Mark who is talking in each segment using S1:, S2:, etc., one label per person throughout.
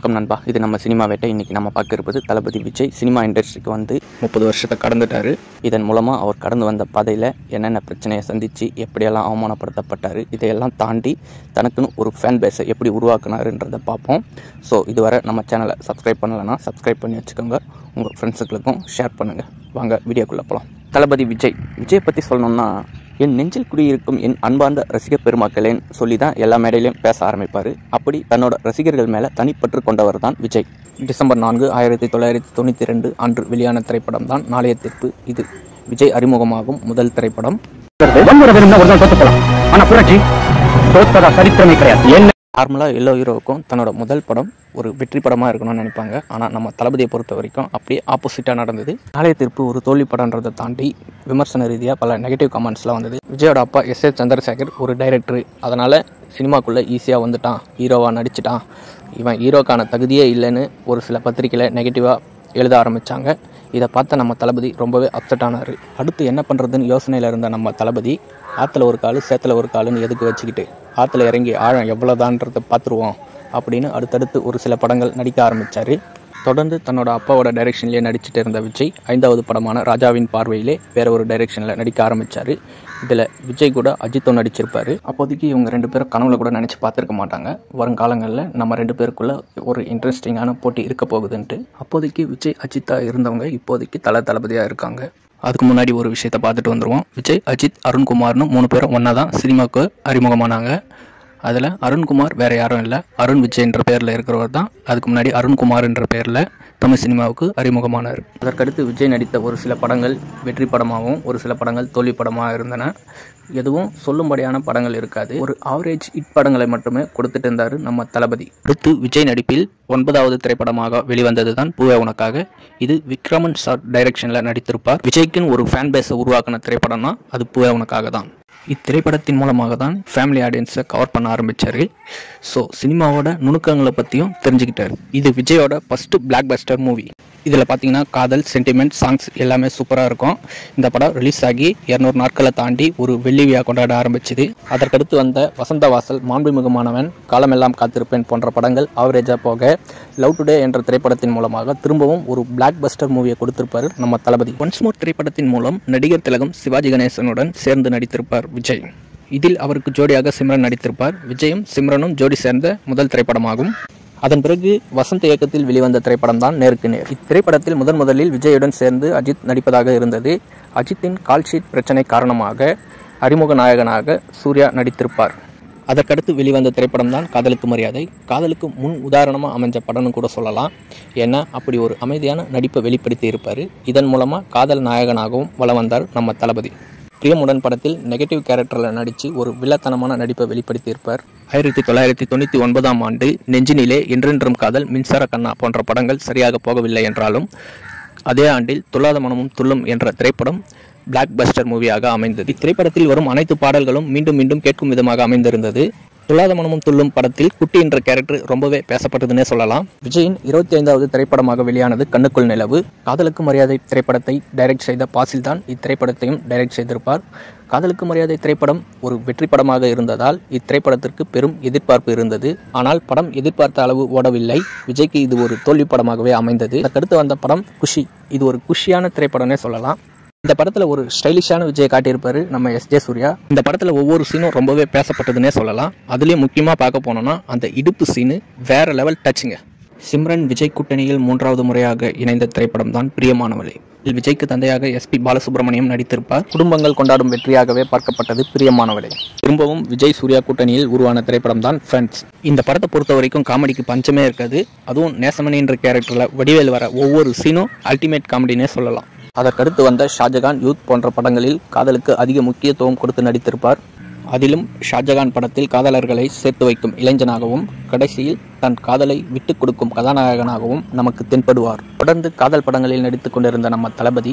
S1: வணக்கம் நண்பா இது நம்ம சினிமா வேட்டை இன்னைக்கு நம்ம பார்க்க இருப்பது தளபதி விஜய் சினிமா இண்டஸ்ட்ரிக்கு வந்து முப்பது வருஷத்தை கடந்துட்டாரு இதன் மூலமாக அவர் கடந்து வந்த பாதையில் என்னென்ன பிரச்சனையை சந்தித்து எப்படியெல்லாம் அவமானப்படுத்தப்பட்டார் இதையெல்லாம் தாண்டி தனக்குன்னு ஒரு ஃபேன் பேஸை எப்படி உருவாக்குனாருன்றதை பார்ப்போம் ஸோ இதுவரை நம்ம சேனலை சப்ஸ்கிரைப் பண்ணலைன்னா சப்ஸ்கிரைப் பண்ணி வச்சுக்கோங்க உங்கள் ஃப்ரெண்ட்ஸுகளுக்கும் ஷேர் பண்ணுங்கள் வாங்க வீடியோக்குள்ளே போகலாம் தளபதி விஜய் விஜய் பற்றி சொல்லணும்னா என் நெஞ்சில் குடியிருக்கும் என் அன்பார்ந்த ரசிகர் பெருமக்களேன்னு சொல்லி தான் எல்லா மேடையிலையும் பேச ஆரம்பிப்பார் அப்படி தன்னோட ரசிகர்கள் மேலே தனிப்பற்று கொண்டவர் தான் விஜய் டிசம்பர் நான்கு ஆயிரத்தி தொள்ளாயிரத்தி தொண்ணூற்றி ரெண்டு அன்று வெளியான திரைப்படம் தான் நாளைய தீர்ப்பு இது விஜய் அறிமுகமாகும் முதல் திரைப்படம்
S2: வன்முறை வேணும்னா ஒரு நாள் தோத்து போலாம் ஆனா புரட்சி தோத்ததா சரித்திரமே கிடையாது என்ன
S1: நார்மலாக எல்லா ஹீரோவுக்கும் தன்னோட முதல் படம் ஒரு வெற்றி படமாக இருக்கணும்னு நினைப்பாங்க ஆனால் நம்ம தளபதியை பொறுத்த வரைக்கும் அப்படியே ஆப்போசிட்டாக நடந்தது நாளைய தீர்ப்பு ஒரு தோல்வி படன்றதை தாண்டி விமர்சன ரீதியாக பல நெகட்டிவ் கமெண்ட்ஸ்லாம் வந்தது விஜயோட அப்பா எஸ் ஏ சந்திரசேகர் ஒரு டைரக்டர் அதனால் சினிமாக்குள்ளே ஈஸியாக வந்துட்டான் ஹீரோவாக நடிச்சிட்டான் இவன் ஹீரோக்கான தகுதியே இல்லைன்னு ஒரு சில பத்திரிக்கையில் நெகட்டிவாக எழுத ஆரம்பித்தாங்க இதை பார்த்த நம்ம தளபதி ரொம்பவே அப்செட் ஆனார் அடுத்து என்ன பண்ணுறதுன்னு யோசனையில் இருந்த நம்ம தளபதி ஆற்றுல ஒரு கால் சேத்துல ஒரு காலுன்னு எதுக்கு வச்சுக்கிட்டு ஆற்றுல இறங்கி ஆழம் எவ்வளோதான்றதை பார்த்துருவோம் அப்படின்னு அடுத்தடுத்து ஒரு சில படங்கள் நடிக்க ஆரம்பித்தார் தொடர்ந்து தன்னோட அப்பாவோட டைரெக்ஷன்லேயே நடிச்சிட்டு இருந்த விஜய் ஐந்தாவது படமான ராஜாவின் பார்வையிலே வேற ஒரு டைரெக்ஷனில் நடிக்க ஆரம்பித்தார் இதில் விஜய் கூட அஜித்தும் நடிச்சிருப்பாரு அப்போதைக்கு இவங்க ரெண்டு பேரும் கனவுல கூட நினச்சி பார்த்துருக்க மாட்டாங்க வருங்காலங்களில் நம்ம ரெண்டு பேருக்குள்ள ஒரு இன்ட்ரெஸ்டிங்கான போட்டி இருக்க போகுதுன்ட்டு அப்போதைக்கு விஜய் அஜித்தா இருந்தவங்க இப்போதைக்கு தல தளபதியாக இருக்காங்க அதுக்கு முன்னாடி ஒரு விஷயத்தை பார்த்துட்டு வந்துடுவோம் விஜய் அஜித் அருண்குமார்னு மூணு பேரும் ஒன்றா தான் சினிமாவுக்கு அறிமுகமானாங்க அதில் அருண்குமார் வேறு யாரும் இல்லை அருண் விஜய்ன்ற பேரில் இருக்கிறவர் தான் அதுக்கு முன்னாடி அருண்குமார்ன்ற பேரில் தமிழ் சினிமாவுக்கு அறிமுகமானார் அதற்கடுத்து விஜய் நடித்த ஒரு சில படங்கள் வெற்றி படமாகவும் ஒரு சில படங்கள் தோல்வி படமாக இருந்தன எதுவும் சொல்லும்படியான படங்கள் இருக்காது ஒரு ஆவரேஜ் ஹிட் படங்களை மட்டுமே கொடுத்துட்டு இருந்தார் நம்ம தளபதி அடுத்து விஜய் நடிப்பில் ஒன்பதாவது திரைப்படமாக வெளிவந்தது தான் பூவே உனக்காக இது விக்ரமன் ஷாட் டைரக்ஷனில் நடித்திருப்பார் விஜய்க்குன்னு ஒரு ஃபேன் பேஸை உருவாக்கின திரைப்படம்னா அது பூவே உனக்காக தான் இத்திரைப்படத்தின் மூலமாக தான் ஃபேமிலி ஆடியன்ஸை கவர் பண்ண ஆரம்பித்தார் ஸோ சினிமாவோட நுணுக்கங்களை பற்றியும் தெரிஞ்சுக்கிட்டார் இது விஜயோட ஃபஸ்ட்டு பிளாக் பஸ்டர் மூவி இதில் பார்த்தீங்கன்னா காதல் சென்டிமெண்ட் சாங்ஸ் எல்லாமே சூப்பராக இருக்கும் இந்த படம் ரிலீஸ் ஆகி இரநூறு நாட்களை தாண்டி ஒரு வெள்ளி விழா கொண்டாட ஆரம்பிச்சுது அதற்கடுத்து வந்த வசந்த வாசல் மாண்புமிகுமானவன் காலமெல்லாம் காத்திருப்பேன் போன்ற படங்கள் ஆவரேஜாக போக லவ் டுடே என்ற திரைப்படத்தின் மூலமாக திரும்பவும் ஒரு பிளாக் பஸ்டர் மூவியை கொடுத்திருப்பார் நம்ம தளபதி ஒன்ஸ் மோர் திரைப்படத்தின் மூலம் நடிகர் திலகம் சிவாஜி கணேசனுடன் சேர்ந்து நடித்திருப்பார் விஜய் இதில் அவருக்கு ஜோடியாக சிம்ரன் நடித்திருப்பார் விஜயும் சிம்ரனும் ஜோடி சேர்ந்த முதல் திரைப்படமாகும் அதன் பிறகு வசந்த் இயக்கத்தில் வெளிவந்த திரைப்படம் தான் நேருக்கு நேர் இத்திரைப்படத்தில் முதன் முதலில் விஜயுடன் சேர்ந்து அஜித் நடிப்பதாக இருந்தது அஜித்தின் கால்ஷீட் பிரச்சனை காரணமாக அறிமுக நாயகனாக சூர்யா நடித்திருப்பார் அதற்கடுத்து வெளிவந்த திரைப்படம் தான் காதலுக்கு மரியாதை காதலுக்கு முன் உதாரணமாக அமைஞ்ச படம்னு கூட சொல்லலாம் ஏன்னா அப்படி ஒரு அமைதியான நடிப்பை வெளிப்படுத்தி இருப்பார் இதன் மூலமாக காதல் நாயகனாகவும் வலம் வந்தார் நம்ம தளபதி பிரியமுடன் படத்தில் நெகட்டிவ் கேரக்டரில் நடித்து ஒரு வில்லத்தனமான நடிப்பை வெளிப்படுத்தியிருப்பார் ஆயிரத்தி தொள்ளாயிரத்தி தொண்ணூற்றி ஒன்பதாம் ஆண்டு நெஞ்சினிலே என்றென்றும் காதல் மின்சார கண்ணா போன்ற படங்கள் சரியாக போகவில்லை என்றாலும் அதே ஆண்டில் துல்லாத மனமும் துள்ளும் என்ற திரைப்படம் பிளாக் பஸ்டர் மூவியாக அமைந்தது இத்திரைப்படத்தில் வரும் அனைத்து பாடல்களும் மீண்டும் மீண்டும் கேட்கும் விதமாக அமைந்திருந்தது துல்லாத மனமும் துள்ளும் படத்தில் குட்டி என்ற கேரக்டர் ரொம்பவே பேசப்பட்டதுன்னே சொல்லலாம் விஜயின் இருபத்தி ஐந்தாவது திரைப்படமாக வெளியானது கண்ணுக்குள் நிலவு காதலுக்கு மரியாதை திரைப்படத்தை டைரக்ட் செய்த பாசில் தான் இத்திரைப்படத்தையும் டைரக்ட் செய்திருப்பார் காதலுக்கு மரியாதை திரைப்படம் ஒரு வெற்றி படமாக இருந்ததால் இத்திரைப்படத்திற்கு பெரும் எதிர்பார்ப்பு இருந்தது ஆனால் படம் எதிர்பார்த்த அளவு ஓடவில்லை விஜய்க்கு இது ஒரு தோல்வி படமாகவே அமைந்தது அதற்கடுத்து வந்த படம் குஷி இது ஒரு குஷியான திரைப்படம்னே சொல்லலாம் இந்த படத்துல ஒரு ஸ்டைலிஷான விஜய் காட்டியிருப்பாரு நம்ம எஸ் ஜே சூர்யா இந்த படத்துல ஒவ்வொரு சீனும் ரொம்பவே பேசப்பட்டதுன்னே சொல்லலாம் அதுலயும் முக்கியமா பார்க்க போனோம்னா அந்த இடுப்பு சீனு வேற லெவல் டச்சுங்க சிம்ரன் விஜய் கூட்டணியில் மூன்றாவது முறையாக இணைந்த திரைப்படம் தான் பிரியமானவளே இதில் விஜய்க்கு தந்தையாக எஸ்பி பாலசுப்ரமணியம் நடித்திருப்பார் குடும்பங்கள் கொண்டாடும் வெற்றியாகவே பார்க்கப்பட்டது பிரியமானவளே திரும்பவும் விஜய் சூர்யா கூட்டணியில் உருவான திரைப்படம் தான் ஃப்ரெண்ட்ஸ் இந்த படத்தை பொறுத்த வரைக்கும் காமெடிக்கு பஞ்சமே இருக்காது அதுவும் நேசமணி என்ற கேரக்டரில் வடிவேல் வர ஒவ்வொரு சீனும் அல்டிமேட் காமெடினே சொல்லலாம் அதற்கடுத்து வந்த ஷாஜகான் யூத் போன்ற படங்களில் காதலுக்கு அதிக முக்கியத்துவம் கொடுத்து நடித்திருப்பார் அதிலும் ஷாஜகான் படத்தில் காதலர்களை சேர்த்து வைக்கும் இளைஞனாகவும் கடைசியில் தன் காதலை விட்டுக் கொடுக்கும் கதாநாயகனாகவும் நமக்கு தென்படுவார் தொடர்ந்து காதல் படங்களில் நடித்துக் கொண்டிருந்த நம்ம தளபதி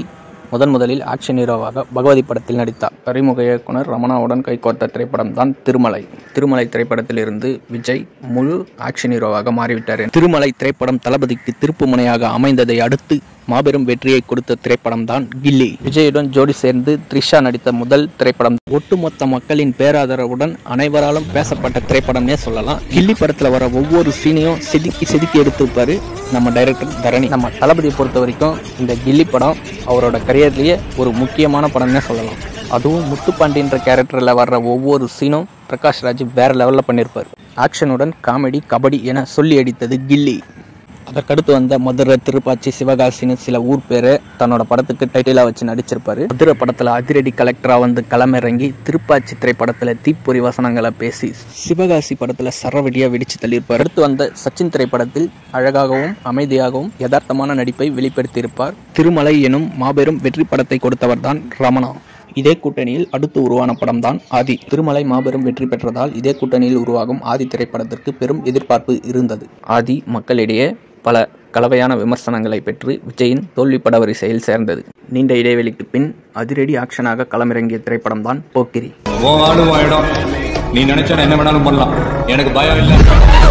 S1: முதன் முதலில் ஆக்ஷன் ஹீரோவாக பகவதி படத்தில் நடித்தார் அறிமுக இயக்குனர் ரமணாவுடன் கைகோர்த்த திரைப்படம் தான் திருமலை திருமலை திரைப்படத்திலிருந்து விஜய் முழு ஆக்ஷன் ஹீரோவாக மாறிவிட்டார் திருமலை திரைப்படம் தளபதிக்கு திருப்பு முனையாக அமைந்ததை அடுத்து மாபெரும் வெற்றியை கொடுத்த திரைப்படம் தான் கில்லி விஜயுடன் ஜோடி சேர்ந்து த்ரிஷா நடித்த முதல் திரைப்படம் ஒட்டுமொத்த மக்களின் பேராதரவுடன் அனைவராலும் பேசப்பட்ட திரைப்படம்னே சொல்லலாம் கில்லி படத்துல வர ஒவ்வொரு சீனையும் செதுக்கி செதுக்கி எடுத்திருப்பாரு நம்ம டைரக்டர் தரணி நம்ம தளபதியை பொறுத்த வரைக்கும் இந்த கில்லி படம் அவரோட கரியர்லேயே ஒரு முக்கியமான படம்னே சொல்லலாம் அதுவும் முத்துப்பாண்டின்ற கேரக்டரில் வர்ற ஒவ்வொரு சீனும் பிரகாஷ் ராஜ் வேற லெவலில் பண்ணியிருப்பார் ஆக்ஷனுடன் காமெடி கபடி என சொல்லி அடித்தது கில்லி அதற்கடுத்து வந்த மதுரை திருப்பாச்சி சிவகாசின்னு சில ஊர் பேரை தன்னோட படத்துக்கு டைட்டிலாக வச்சு நடிச்சிருப்பாரு மதுரை படத்தில் அதிரடி கலெக்டராக வந்து களமிறங்கி திருப்பாச்சி திரைப்படத்தில் தீப்பொறி வசனங்களை பேசி சிவகாசி படத்தில் சரவடியாக வெடிச்சு தள்ளியிருப்பார் அடுத்து வந்த சச்சின் திரைப்படத்தில் அழகாகவும் அமைதியாகவும் யதார்த்தமான நடிப்பை வெளிப்படுத்தியிருப்பார் திருமலை எனும் மாபெரும் வெற்றி படத்தை கொடுத்தவர் தான் ரமணா இதே கூட்டணியில் அடுத்து உருவான படம் தான் ஆதி திருமலை மாபெரும் வெற்றி பெற்றதால் இதே கூட்டணியில் உருவாகும் ஆதி திரைப்படத்திற்கு பெரும் எதிர்பார்ப்பு இருந்தது ஆதி மக்களிடையே பல கலவையான விமர்சனங்களை பெற்று விஜயின் தோல்வி பட வரிசையில் சேர்ந்தது நீண்ட இடைவெளிக்கு பின் அதிரடி ஆக்ஷனாக களமிறங்கிய திரைப்படம் தான் போக்கிரி
S3: உன் ஆளு உன் இடம் நீ நினைச்சா என்ன வேணாலும் பண்ணலாம் எனக்கு பயம் இல்லை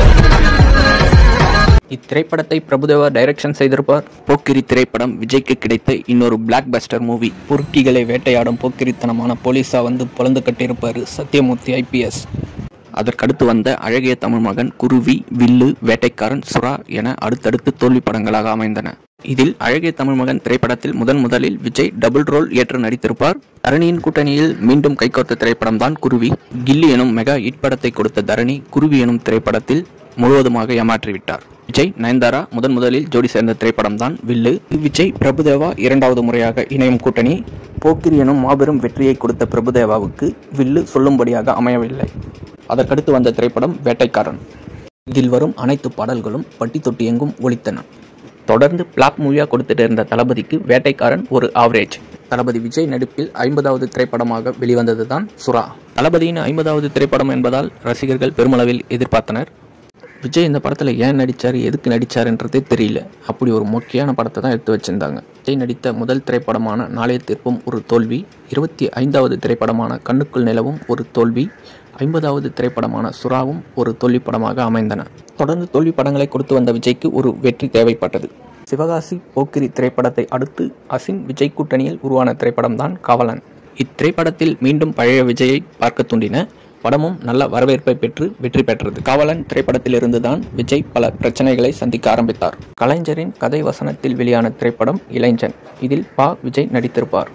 S1: இத்திரைப்படத்தை பிரபுதேவா டைரக்ஷன் செய்திருப்பார் போக்கிரி திரைப்படம் விஜய்க்கு கிடைத்த இன்னொரு பிளாக் பஸ்டர் மூவி பொறுக்கிகளை வேட்டையாடும் போக்கிரித்தனமான போலீஸா வந்து பொழந்து கட்டியிருப்பாரு சத்யமூர்த்தி ஐபிஎஸ் அதற்கடுத்து வந்த அழகிய தமிழ் மகன் குருவி வில்லு வேட்டைக்காரன் சுறா என அடுத்தடுத்து தோல்வி படங்களாக அமைந்தன இதில் அழகிய தமிழ் மகன் திரைப்படத்தில் முதன் முதலில் விஜய் டபுள் ரோல் ஏற்று நடித்திருப்பார் தரணியின் கூட்டணியில் மீண்டும் கைகோர்த்த திரைப்படம் தான் குருவி கில்லி எனும் மெகா ஹிட் படத்தை கொடுத்த தரணி குருவி எனும் திரைப்படத்தில் முழுவதுமாக ஏமாற்றிவிட்டார் விஜய் நயன்தாரா முதன் முதலில் ஜோடி சேர்ந்த திரைப்படம் தான் வில்லு விஜய் பிரபுதேவா இரண்டாவது முறையாக இணையும் கூட்டணி போக்கிரி எனும் மாபெரும் வெற்றியை கொடுத்த பிரபுதேவாவுக்கு வில்லு சொல்லும்படியாக அமையவில்லை அதற்கடுத்து வந்த திரைப்படம் வேட்டைக்காரன் இதில் வரும் அனைத்து பாடல்களும் பட்டி தொட்டி எங்கும் ஒலித்தன தொடர்ந்து பிளாக் மூவியாக கொடுத்துட்டு இருந்த தளபதிக்கு வேட்டைக்காரன் ஒரு ஆவரேஜ் தளபதி விஜய் நடிப்பில் ஐம்பதாவது திரைப்படமாக வெளிவந்தது தான் சுறா தளபதியின் ஐம்பதாவது திரைப்படம் என்பதால் ரசிகர்கள் பெருமளவில் எதிர்பார்த்தனர் விஜய் இந்த படத்தில் ஏன் நடித்தார் எதுக்கு நடித்தாருன்றதே தெரியல அப்படி ஒரு மொக்கையான படத்தை தான் எடுத்து வச்சிருந்தாங்க விஜய் நடித்த முதல் திரைப்படமான நாளைய தீர்ப்பும் ஒரு தோல்வி இருபத்தி ஐந்தாவது திரைப்படமான கண்ணுக்குள் நிலவும் ஒரு தோல்வி ஐம்பதாவது திரைப்படமான சுறாவும் ஒரு தோல்வி படமாக அமைந்தன தொடர்ந்து தோல்வி படங்களை கொடுத்து வந்த விஜய்க்கு ஒரு வெற்றி தேவைப்பட்டது சிவகாசி போக்கிரி திரைப்படத்தை அடுத்து அசின் விஜய் கூட்டணியில் உருவான திரைப்படம் தான் காவலன் இத்திரைப்படத்தில் மீண்டும் பழைய விஜயை பார்க்க தூண்டின படமும் நல்ல வரவேற்பை பெற்று வெற்றி பெற்றது காவலன் திரைப்படத்திலிருந்து தான் விஜய் பல பிரச்சனைகளை சந்திக்க ஆரம்பித்தார் கலைஞரின் கதை வசனத்தில் வெளியான திரைப்படம் இளைஞன் இதில் பா விஜய் நடித்திருப்பார்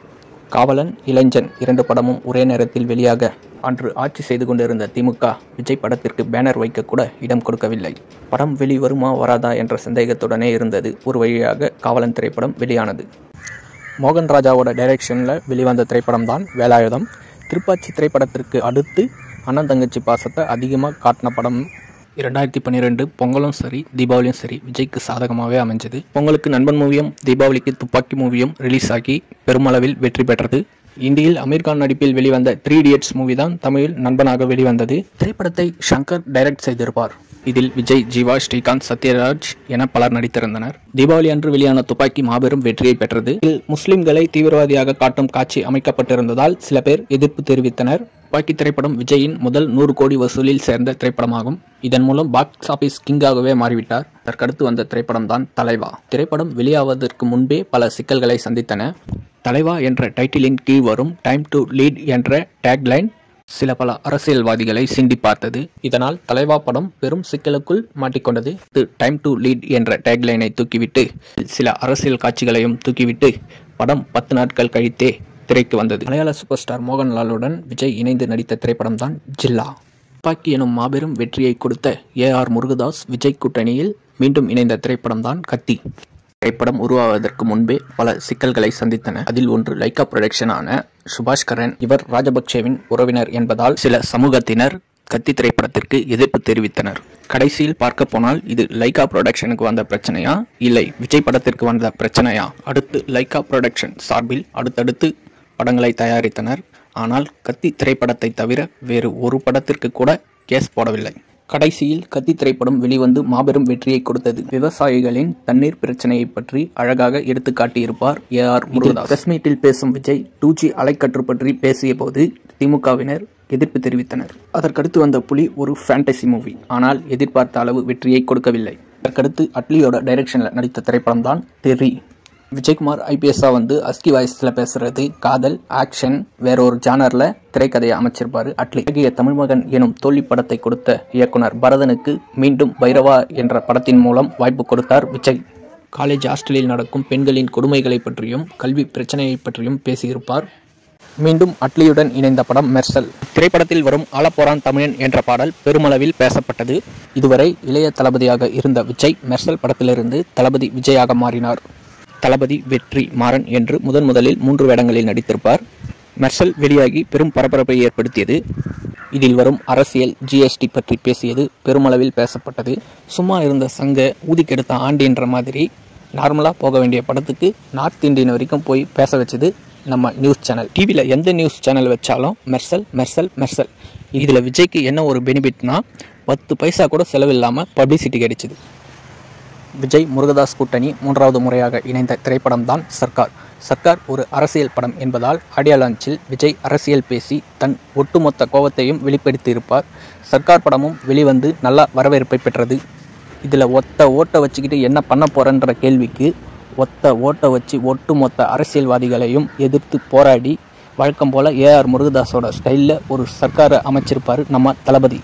S1: காவலன் இளைஞன் இரண்டு படமும் ஒரே நேரத்தில் வெளியாக அன்று ஆட்சி செய்து கொண்டிருந்த திமுக விஜய் படத்திற்கு பேனர் வைக்க கூட இடம் கொடுக்கவில்லை படம் வெளிவருமா வராதா என்ற சந்தேகத்துடனே இருந்தது ஒரு வழியாக காவலன் திரைப்படம் வெளியானது மோகன் ராஜாவோட டைரக்ஷனில் வெளிவந்த திரைப்படம் தான் வேலாயுதம் திருப்பாச்சி திரைப்படத்திற்கு அடுத்து அண்ணன் தங்கச்சி பாசத்தை அதிகமாக காட்டின படம் இரண்டாயிரத்தி பன்னிரெண்டு பொங்கலும் சரி தீபாவளியும் சரி விஜய்க்கு சாதகமாகவே அமைஞ்சது பொங்கலுக்கு நண்பன் மூவியும் தீபாவளிக்கு துப்பாக்கி மூவியும் ரிலீஸ் ஆகி பெருமளவில் வெற்றி பெற்றது இந்தியில் அமீர்கான் நடிப்பில் வெளிவந்த த்ரீ இடியட்ஸ் மூவி தான் தமிழில் நண்பனாக வெளிவந்தது திரைப்படத்தை ஷங்கர் டைரக்ட் செய்திருப்பார் இதில் விஜய் ஜீவா ஸ்ரீகாந்த் சத்யராஜ் என பலர் நடித்திருந்தனர் தீபாவளி அன்று வெளியான துப்பாக்கி மாபெரும் வெற்றியை பெற்றது இதில் முஸ்லிம்களை தீவிரவாதியாக காட்டும் காட்சி அமைக்கப்பட்டிருந்ததால் சில பேர் எதிர்ப்பு தெரிவித்தனர் துப்பாக்கி திரைப்படம் விஜயின் முதல் நூறு கோடி வசூலில் சேர்ந்த திரைப்படமாகும் இதன் மூலம் பாக்ஸ் ஆபீஸ் கிங்காகவே மாறிவிட்டார் அதற்கடுத்து வந்த திரைப்படம் தான் தலைவா திரைப்படம் வெளியாவதற்கு முன்பே பல சிக்கல்களை சந்தித்தன தலைவா என்ற டைட்டிலின் கீழ் வரும் டைம் டு லீட் என்ற டேக்லைன் சில பல அரசியல்வாதிகளை சிண்டி பார்த்தது இதனால் தலைவா படம் பெரும் சிக்கலுக்குள் மாட்டிக்கொண்டது இது டைம் டு லீட் என்ற டேக்லைனை தூக்கிவிட்டு சில அரசியல் காட்சிகளையும் தூக்கிவிட்டு படம் பத்து நாட்கள் கழித்தே திரைக்கு வந்தது மலையாள சூப்பர் ஸ்டார் மோகன்லாலுடன் விஜய் இணைந்து நடித்த திரைப்படம் தான் ஜில்லா துப்பாக்கி எனும் மாபெரும் வெற்றியை கொடுத்த ஏ ஆர் முருகதாஸ் விஜய் கூட்டணியில் மீண்டும் இணைந்த திரைப்படம் தான் கத்தி திரைப்படம் உருவாவதற்கு முன்பே பல சிக்கல்களை சந்தித்தன அதில் ஒன்று லைக்கா புரொடக்ஷனான சுபாஷ் கரன் இவர் ராஜபக்சேவின் உறவினர் என்பதால் சில சமூகத்தினர் கத்தி திரைப்படத்திற்கு எதிர்ப்பு தெரிவித்தனர் கடைசியில் பார்க்க போனால் இது லைகா புரொடக்ஷனுக்கு வந்த பிரச்சனையா இல்லை விஜய் படத்திற்கு வந்த பிரச்சனையா அடுத்து லைகா புரொடக்ஷன் சார்பில் அடுத்தடுத்து படங்களை தயாரித்தனர் ஆனால் கத்தி திரைப்படத்தை தவிர வேறு ஒரு படத்திற்கு கூட கேஸ் போடவில்லை கடைசியில் கத்தி திரைப்படம் வெளிவந்து மாபெரும் வெற்றியை கொடுத்தது விவசாயிகளின் தண்ணீர் பிரச்சனையை பற்றி அழகாக எடுத்து காட்டியிருப்பார் ஏ ஆர் முருகதாஸ் பிரஸ் மீட்டில் பேசும் விஜய் டூ ஜி அலைக்கற்று பற்றி பேசிய போது திமுகவினர் எதிர்ப்பு தெரிவித்தனர் அதற்கடுத்து வந்த புலி ஒரு ஃபேண்டசி மூவி ஆனால் எதிர்பார்த்த அளவு வெற்றியை கொடுக்கவில்லை அதற்கடுத்து அட்லியோட டைரக்ஷனில் நடித்த திரைப்படம் தான் தெரி விஜயகுமார் ஐபிஎஸ்ஸா வந்து அஸ்கி வாய்ஸில் பேசுறது காதல் ஆக்ஷன் வேற ஒரு ஜானரில் திரைக்கதையை அமைச்சிருப்பாரு அட்லி அழகிய தமிழ்மகன் எனும் தோல்வி படத்தை கொடுத்த இயக்குனர் பரதனுக்கு மீண்டும் பைரவா என்ற படத்தின் மூலம் வாய்ப்பு கொடுத்தார் விஜய் காலேஜ் ஹாஸ்டலில் நடக்கும் பெண்களின் கொடுமைகளை பற்றியும் கல்வி பிரச்சனையை பற்றியும் பேசியிருப்பார் மீண்டும் அட்லியுடன் இணைந்த படம் மெர்சல் திரைப்படத்தில் வரும் ஆலப்போரான் தமிழன் என்ற பாடல் பெருமளவில் பேசப்பட்டது இதுவரை இளைய தளபதியாக இருந்த விஜய் மெர்சல் படத்திலிருந்து தளபதி விஜயாக மாறினார் தளபதி வெற்றி மாறன் என்று முதன் முதலில் மூன்று வேடங்களில் நடித்திருப்பார் மெர்சல் வெளியாகி பெரும் பரபரப்பை ஏற்படுத்தியது இதில் வரும் அரசியல் ஜிஎஸ்டி பற்றி பேசியது பெருமளவில் பேசப்பட்டது சும்மா இருந்த சங்க ஊதிக்கெடுத்த ஆண்டின்ற மாதிரி நார்மலாக போக வேண்டிய படத்துக்கு நார்த் இந்தியன் வரைக்கும் போய் பேச வச்சது நம்ம நியூஸ் சேனல் டிவியில் எந்த நியூஸ் சேனல் வச்சாலும் மெர்சல் மெர்சல் மெர்சல் இதில் விஜய்க்கு என்ன ஒரு பெனிஃபிட்னா பத்து பைசா கூட செலவில்லாமல் பப்ளிசிட்டி கிடைச்சிது விஜய் முருகதாஸ் கூட்டணி மூன்றாவது முறையாக இணைந்த திரைப்படம் தான் சர்க்கார் சர்க்கார் ஒரு அரசியல் படம் என்பதால் ஆடியோ லான்ச்சில் விஜய் அரசியல் பேசி தன் ஒட்டுமொத்த கோபத்தையும் வெளிப்படுத்தியிருப்பார் சர்க்கார் படமும் வெளிவந்து நல்ல வரவேற்பை பெற்றது இதில் ஒத்த ஓட்டை வச்சுக்கிட்டு என்ன பண்ண போறன்ற கேள்விக்கு ஒத்த ஓட்டை வச்சு ஒட்டுமொத்த அரசியல்வாதிகளையும் எதிர்த்து போராடி வழக்கம் போல் ஏஆர் முருகதாஸோட ஸ்டைலில் ஒரு சர்க்காரை அமைச்சிருப்பார் நம்ம தளபதி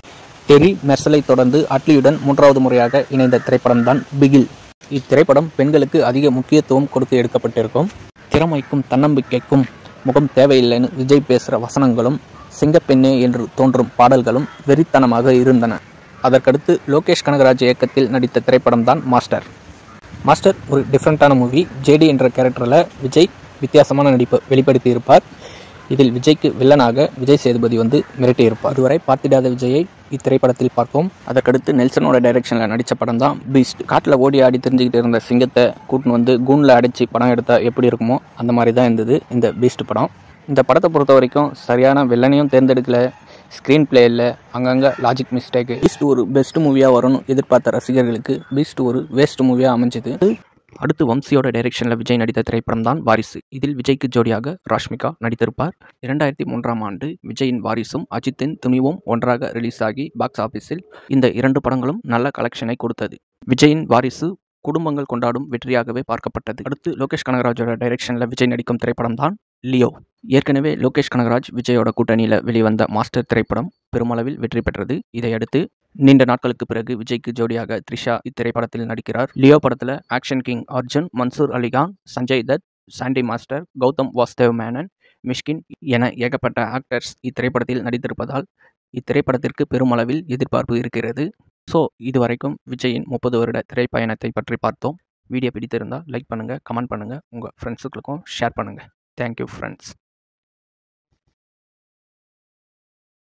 S1: டெரி மெர்சலை தொடர்ந்து அட்லியுடன் மூன்றாவது முறையாக இணைந்த திரைப்படம் தான் பிகில் இத்திரைப்படம் பெண்களுக்கு அதிக முக்கியத்துவம் கொடுத்து எடுக்கப்பட்டிருக்கும் திறமைக்கும் தன்னம்பிக்கைக்கும் முகம் தேவையில்லைன்னு விஜய் பேசுகிற வசனங்களும் சிங்கப்பெண்ணே என்று தோன்றும் பாடல்களும் வெறித்தனமாக இருந்தன அதற்கடுத்து லோகேஷ் கனகராஜ் இயக்கத்தில் நடித்த திரைப்படம் தான் மாஸ்டர் மாஸ்டர் ஒரு டிஃப்ரெண்ட்டான மூவி ஜேடி என்ற கேரக்டரில் விஜய் வித்தியாசமான நடிப்பை வெளிப்படுத்தியிருப்பார் இதில் விஜய்க்கு வில்லனாக விஜய் சேதுபதி வந்து மிரட்டியிருப்பார் இதுவரை பார்த்திடாத விஜயை இத்திரைப்படத்தில் பார்த்தோம் அதற்கடுத்து நெல்சனோட டைரக்ஷனில் நடித்த படம் தான் பீஸ்ட் காட்டில் ஓடி ஆடி தெரிஞ்சுக்கிட்டு இருந்த சிங்கத்தை கூட்டின்னு வந்து கூண்டில் அடித்து படம் எடுத்தால் எப்படி இருக்குமோ அந்த மாதிரி தான் இருந்தது இந்த பீஸ்ட் படம் இந்த படத்தை பொறுத்த வரைக்கும் சரியான வில்லனையும் தேர்ந்தெடுக்கல ஸ்க்ரீன் பிளே இல்லை அங்கங்கே லாஜிக் மிஸ்டேக்கு பீஸ்ட் ஒரு பெஸ்ட் மூவியாக வரும்னு எதிர்பார்த்த ரசிகர்களுக்கு பீஸ்ட் ஒரு வேஸ்ட் மூவியாக அமைஞ்சது அடுத்து வம்சியோட டைரக்ஷனில் விஜய் நடித்த திரைப்படம் தான் வாரிசு இதில் விஜய்க்கு ஜோடியாக ராஷ்மிகா நடித்திருப்பார் இரண்டாயிரத்தி மூன்றாம் ஆண்டு விஜயின் வாரிசும் அஜித்தின் துணிவும் ஒன்றாக ரிலீஸ் ஆகி பாக்ஸ் ஆஃபீஸில் இந்த இரண்டு படங்களும் நல்ல கலெக்ஷனை கொடுத்தது விஜயின் வாரிசு குடும்பங்கள் கொண்டாடும் வெற்றியாகவே பார்க்கப்பட்டது அடுத்து லோகேஷ் கனகராஜோட டைரக்ஷனில் விஜய் நடிக்கும் திரைப்படம் தான் லியோ ஏற்கனவே லோகேஷ் கனகராஜ் விஜயோட கூட்டணியில் வெளிவந்த மாஸ்டர் திரைப்படம் பெருமளவில் வெற்றி பெற்றது இதையடுத்து நீண்ட நாட்களுக்கு பிறகு விஜய்க்கு ஜோடியாக த்ரிஷா இத்திரைப்படத்தில் நடிக்கிறார் லியோ படத்தில் action king Arjun Mansoor Alikhan Sanjay Dutt Sandy master Gautham Vasudev Menon Mysskin என ஏகப்பட்ட ஆக்டர்ஸ் இத்திரைப்படத்தில் நடித்திருப்பதால் இத்திரைப்படத்திற்கு பெருமளவில் எதிர்பார்ப்பு இருக்கிறது ஸோ இதுவரைக்கும் விஜயின் முப்பது வருட திரைப்பயணத்தை பற்றி பார்த்தோம் வீடியோ பிடித்திருந்தால் லைக் பண்ணுங்கள் கமெண்ட் பண்ணுங்கள் உங்கள் ஃப்ரெண்ட்ஸுகளுக்கும் ஷேர் பண்ணுங்கள் தேங்க்யூ ஃப்ரெண்ட்ஸ்